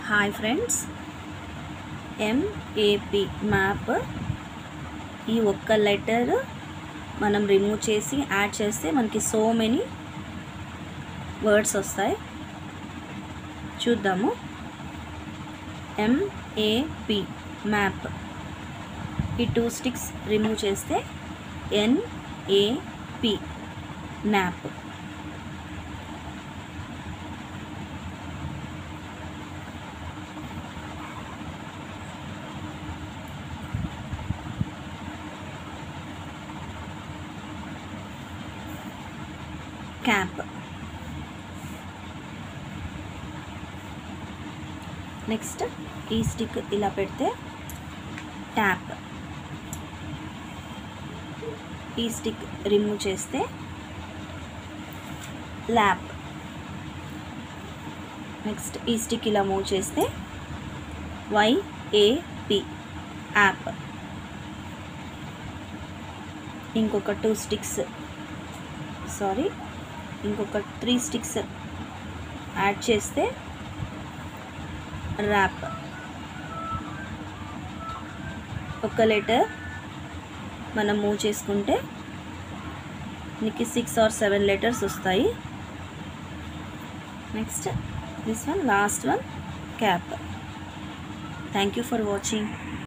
hi friends MAP map ఈ ఒక్క letter మనం రిమూవ్ చేసి యాడ్ చేస్తే మనకి సో మెనీ వర్డ్స్ వస్తాయి చూద్దాము ఎంఏపి మ్యాప్ ఈ టూ స్టిక్స్ రిమూవ్ చేస్తే ఎన్ఏపి మ్యాప్ క్యాప్ నెక్స్ట్ ఈ స్టిక్ ఇలా పెడితే ట్యాప్ ఈ స్టిక్ రిమూవ్ చేస్తే ల్యాప్ నెక్స్ట్ ఈ స్టిక్ ఇలా మూవ్ చేస్తే వైఏపి యాప్ ఇంకొక టూ స్టిక్స్ సారీ ఇంకొక త్రీ స్టిక్స్ యాడ్ చేస్తే ర్యాప్ ఒక లెటర్ మనం మూవ్ చేసుకుంటే నీకు సిక్స్ ఆర్ సెవెన్ లెటర్స్ వస్తాయి next this one last one cap thank you for watching